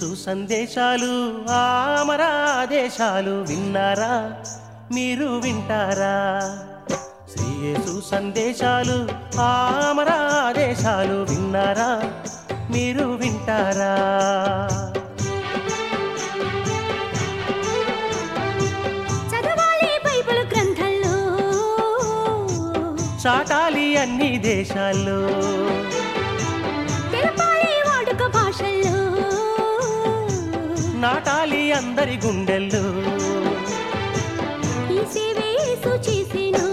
యేసు సందేశాలు ఆమరాదేశాలు విన్నారా మీరు వింటారా శ్రీ యేసు సందేశాలు ఆమరాదేశాలు విన్నారా మీరు వింటారా చదవాలి బైబిల్ గ్రంథంలో చాటాలి అన్ని దేశాల్లో తెలపాలి వాడుక భాషల్లో నాటాలి అందరి గుండెల్లో ఈ సేవే యేసు చేసెను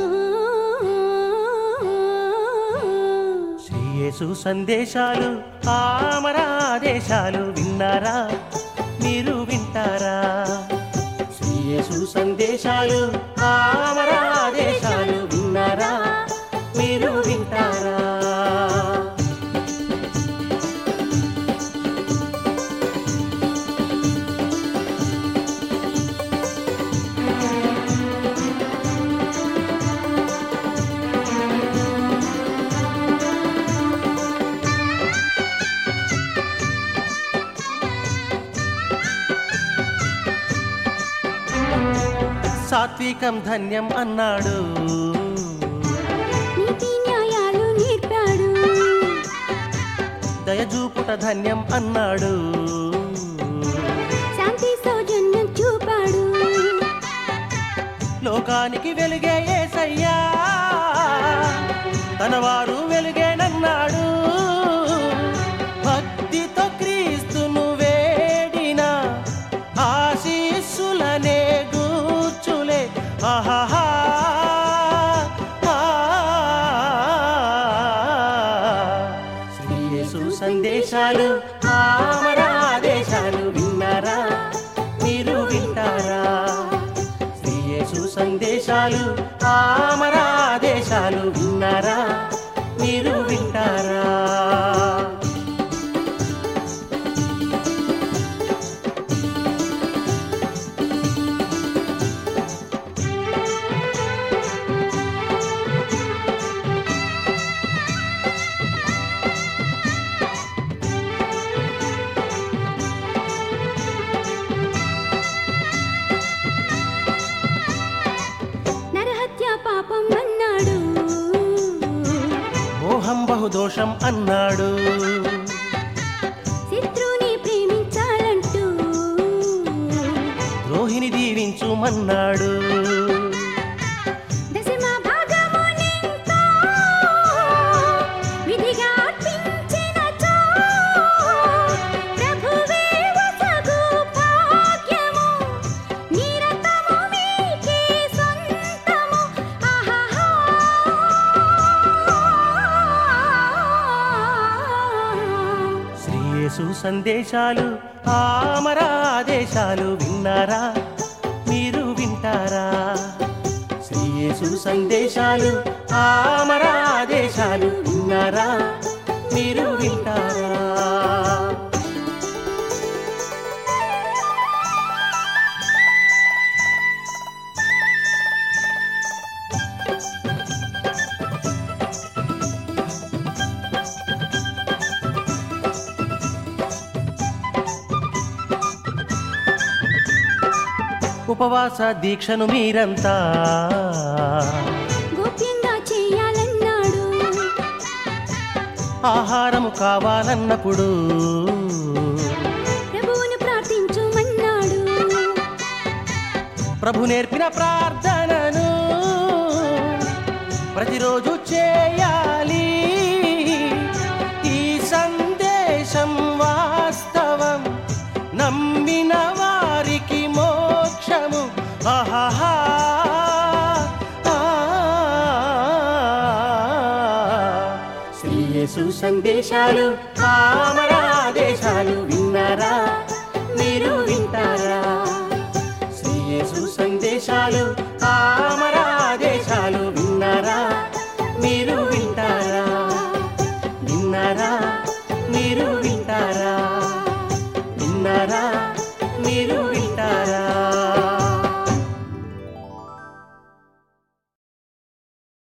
శ్రీ యేసు సందేశాలు ఆమరాదేశాలు విన్నారా మీరు వింటారా శ్రీ యేసు సందేశాలు ఆమరాదేశాలు విన్నారా మీరు వింటారా సాత్వికం ధన్యం అన్నాడు నీతి న్యాయాలు నేర్పాడు దయజూపుట ధన్యం అన్నాడు శాంతి సౌజన్యం చూపాడు లోకానికి వెలుగే ఏసయ్యా తన వారు వెలుగేనన్నాడు భక్తితో క్రీస్తును వేడిన ఆశీస్సులనే గూర్చులే ఆహాహా ఆ. శ్రీ యేసు సందేశాలు ఆమరాదేశాలు విన్నారా మీరు వింటారా శ్రీ యేసు సందేశాలు ఆమరాదేశాలు విన్నారా మీరు వింటారా నరహత్య పాపం అన్నాడు మోహం బహుదోషం అన్నాడు శత్రువుని ప్రేమించాలంటూ ద్రోహిని దీవించుమన్నాడు దశమ భాగము నింతో విధిగా అర్పించినచో ప్రభువే వసగు భాగ్యము నిరతము మీకే సొంతము ఆహాహా శ్రీ యేసు సందేశాలు ఆమరాదేశాలు విన్నారా మీరు వింటారా శ్రీ యేసు సందేశాలు ఆమరాదేశాలు విన్నారా మీరు వింటారా ఉపవాస దీక్షను మీరంతా గోప్యంగా చేయాలన్నాడు ఆహారము కావాలన్నప్పుడు ప్రభువును ప్రార్థించుమన్నాడు ప్రభు నేర్పిన ప్రార్థనను ప్రతిరోజు చేయాలి ఈ సందేశం వాస్తవం నమ్మిన వారికి మోక్షము ఆహాహా ఆ. శ్రీ యేసు సందేశాలు ఆమరాదేశాలు విన్నారా మీరు వింటారా శ్రీ యేసు సందేశాలు